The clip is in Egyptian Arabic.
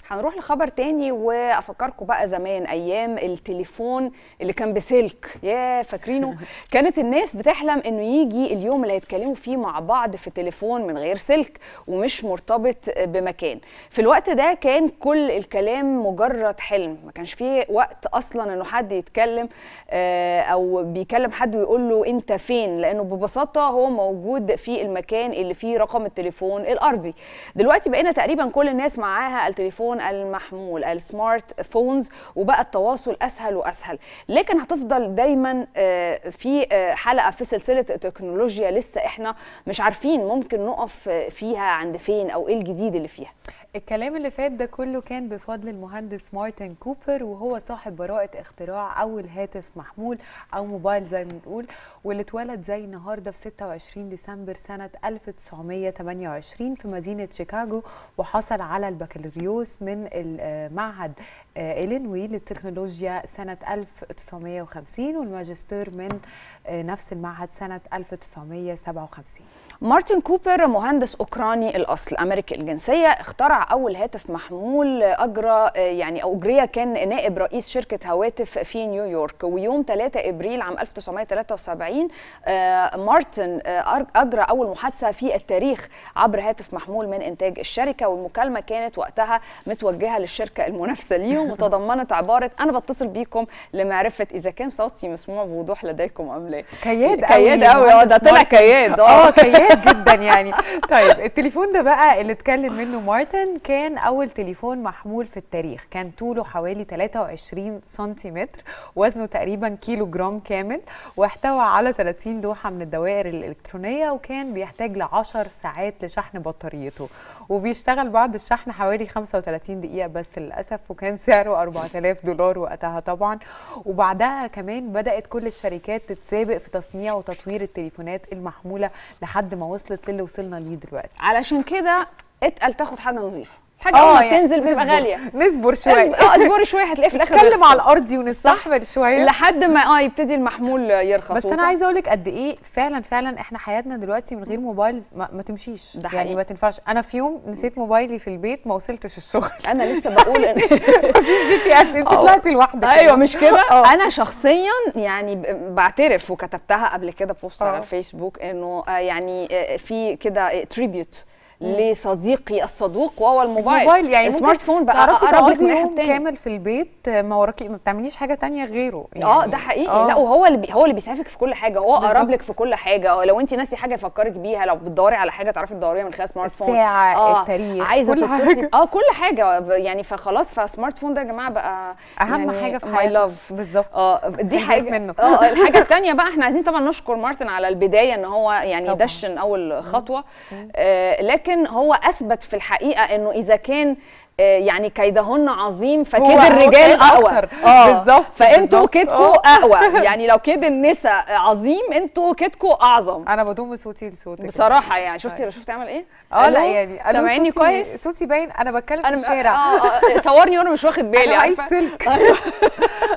هنروح لخبر تاني وافكركم بقى زمان ايام التليفون اللي كان بسلك يا فاكرينه كانت الناس بتحلم انه يجي اليوم اللي هيتكلموا فيه مع بعض في تليفون من غير سلك ومش مرتبط بمكان في الوقت ده كان كل الكلام مجرد حلم ما كانش فيه وقت اصلا انه حد يتكلم آه، او بيكلم حد ويقول له انت فين لانه ببساطه هو موجود في المكان اللي فيه رقم التليفون الارضي دلوقتي بقينا تقريبا كل الناس معاها التليفون المحمول السمارت فونز وبقى التواصل اسهل واسهل لكن هتفضل دايما آه، في آه، حلقه في سلسله التكنولوجيا لسه احنا مش عارفين ممكن نقف فيها عند فين او ايه الجديد اللي فيها الكلام اللي فات ده كله كان بفضل المهندس مارتن كوبر وهو صاحب براءة اختراع أول هاتف محمول أو موبايل زي ما بنقول واللي اتولد زي النهارده في 26 ديسمبر سنة 1928 في مدينة شيكاغو وحصل على البكالوريوس من المعهد آه، إلينوي للتكنولوجيا سنة 1950 والماجستير من آه، نفس المعهد سنة 1957 مارتن كوبر مهندس اوكراني الاصل امريكي الجنسيه اخترع اول هاتف محمول اجرى يعني او اجريه كان نائب رئيس شركه هواتف في نيويورك ويوم 3 ابريل عام 1973 آه، مارتن آه، اجرى اول محادثه في التاريخ عبر هاتف محمول من انتاج الشركه والمكالمه كانت وقتها متوجهه للشركه المنافسه ليهم وتضمنت عباره انا بتصل بيكم لمعرفه اذا كان صوتي مسموع بوضوح لديكم ام لا كياد كياد قوي اه ده طلع كياد اه كياد جدا يعني طيب التليفون ده بقى اللي اتكلم منه مارتن كان اول تليفون محمول في التاريخ كان طوله حوالي 23 سنتيمتر وزنه تقريبا كيلو جرام كامل واحتوى على 30 لوحه من الدوائر الالكترونيه وكان بيحتاج ل 10 ساعات لشحن بطاريته وبيشتغل بعد الشحن حوالي 35 دقيقه بس للاسف وكان سعره 4000 دولار وقتها طبعا وبعدها كمان بدات كل الشركات تتسابق في تصنيع وتطوير التليفونات المحموله لحد ما وصلت للي وصلنا ليه دلوقتي علشان كده اتقل تاخد حاجه نظيفه حاجه اول ما يعني بتنزل بتبقى نصبر- غاليه نصبر شويه اه اصبري شويه هتلاقيه في الاخر نتكلم رخص. على الارضي ونستحمل شويه لحد ما اه يبتدي المحمول يرخص بس انا وطبعاً عايزه اقول لك قد ايه فعلا فعلا احنا حياتنا دلوقتي من غير موبايلز ما, ما تمشيش ده يعني حقيقي. ما تنفعش انا في يوم نسيت موبايلي في البيت ما وصلتش الشغل انا لسه بقول إن مفيش جي بي اس انت آه. طلعتي لوحدك ايوه مش كده آه. انا شخصيا يعني ب- بعترف وكتبتها قبل كده بوست على آه. الفيسبوك انه آه، يعني آه، في كده تريبيوت لصديقي الصدوق وهو الموبايل موبايل يعني السمارت فون بقى تعرفي اقرب لك تقعدي من اي يوم حد تاني كامل في البيت آه، ما وراكي ما بتعمليش حاجه تانية غيره اه ده حقيقي آه. لا وهو اللي بي هو اللي بيسعفك في كل حاجه هو قرب بالظبط. لك في كل حاجه آه، لو انت ناسي حاجه يفكرك بيها لو بتدوري على حاجه تعرفي تدوريها من خلال سمارت فون الساعة، التاريخ، عايزه كل تتصلي حاجة. اه كل حاجه ب- يعني فخلاص فسمارت فون ده يا جماعه بقى اهم يعني حاجه في ماي حياتنا لاف بالظبط اه دي خلي حاجه بالك منه. اه الحاجه الثانيه بقى احنا عايزين طبعا نشكر مارتن على البدايه ان هو يعني طبعاً. دشن اول خطوه آه لكن هو اثبت في الحقيقه انه اذا كان آه، يعني كيدهن عظيم هو- فكيد هو الرجال كيد اقوى أكتر. بالظبط، فانتوا بالظبط. كيدكوا آه. اقوى يعني لو كيد النساء عظيم انتوا كيدكوا اعظم انا بضم صوتي لصوتك بصراحه يعني شفتي شفتي عمل ايه اه لا ألو؟ يعني ألو سامعيني صوتي- كويس صوتي باين انا بتكلم في انا الشارع اه اه صورني وانا مش واخد بالي انا عايش عارفة؟ سلك أيوة.